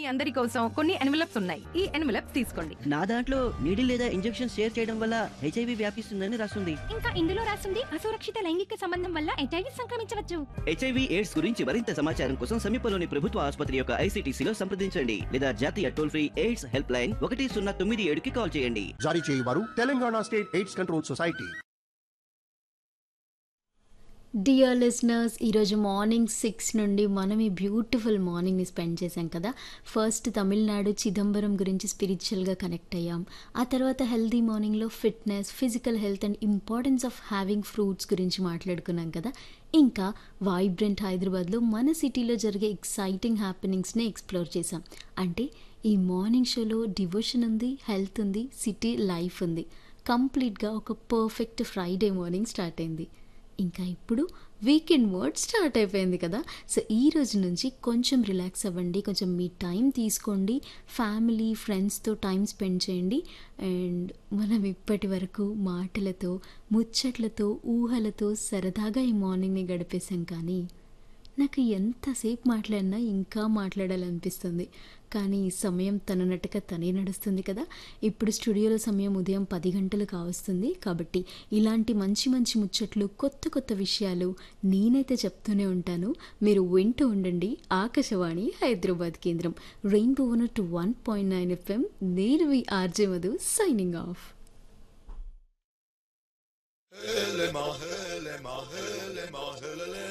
మీ అందరి కోసం కొన్ని ఎన్వలప్స్ ఉన్నాయి ఈ ఎన్వలప్స్ తీసుకోండి నా దాంట్లో నీడిల్ లేదా ఇంజెక్షన్ షేర్ చేయడం వల్ల హెచ్ఐవి వ్యాపిస్తుందని రాస్తుంది ఇంకా ఇందులో రాసింది అసురక్షిత లైంగిక సంబంధం వల్ల హెచ్ఐవి సంక్రమించవచ్చు హెచ్ఐవి ఎయిడ్స్ గురించి మరింత సమాచారం కోసం సమీపంలోని ప్రభుత్వ ఆసుపత్రి యొక్క ఐసీటీసీలో సంప్రదించండి లేదా జాతీయ toll free AIDS helpline ఒకటి సున్నా తొమ్మిది ఏడుకి కాల్ చేయండి జారీ చేయవారు Telangana state AIDS control society dear listeners ఈరోజు మార్నింగ్ సిక్స్ నుండి మనం ఈ బ్యూటిఫుల్ మార్నింగ్ని స్పెండ్ చేశాం కదా ఫస్ట్ తమిళనాడు చిదంబరం గురించి స్పిరిచువల్గా కనెక్ట్ అయ్యాం ఆ తర్వాత హెల్దీ మార్నింగ్లో fitness physical health and importance of having fruits గురించి మాట్లాడుకున్నాం కదా ఇంకా వైబ్రెంట్ హైదరాబాద్లో మన సిటీలో జరిగే ఎక్సైటింగ్ హ్యాపెనింగ్స్ని ఎక్స్ప్లోర్ చేసాం అంటే ఈ మార్నింగ్ షోలో డివోషన్ ఉంది హెల్త్ ఉంది సిటీ లైఫ్ ఉంది కంప్లీట్గా ఒక పర్ఫెక్ట్ ఫ్రైడే మార్నింగ్ స్టార్ట్ అయింది ఇంకా ఇప్పుడు వీకెండ్ వర్డ్ స్టార్ట్ అయిపోయింది కదా సో ఈ రోజు నుంచి కొంచెం రిలాక్స్ అవ్వండి కొంచెం మీ టైం తీసుకోండి ఫ్యామిలీ ఫ్రెండ్స్తో టైం స్పెండ్ చేయండి అండ్ మనం ఇప్పటి వరకు మాటలతో ముచ్చట్లతో ఊహలతో సరదాగా ఈ మార్నింగ్ని గడిపేశాం కానీ నాకు ఎంతసేపు మాట్లాడినా ఇంకా మాట్లాడాలనిపిస్తుంది కానీ ఈ సమయం తననట్టుగా తనే నడుస్తుంది కదా ఇప్పుడు స్టూడియోలో సమయం ఉదయం పది గంటలు కావస్తుంది కాబట్టి ఇలాంటి మంచి మంచి ముచ్చట్లు కొత్త కొత్త విషయాలు నేనైతే చెప్తూనే ఉంటాను మీరు వింటూ ఉండండి ఆకాశవాణి హైదరాబాద్ కేంద్రం rainbow one two one point nine FM నేను మీ RJ Madhu signing off Helema, helema, helema, helema.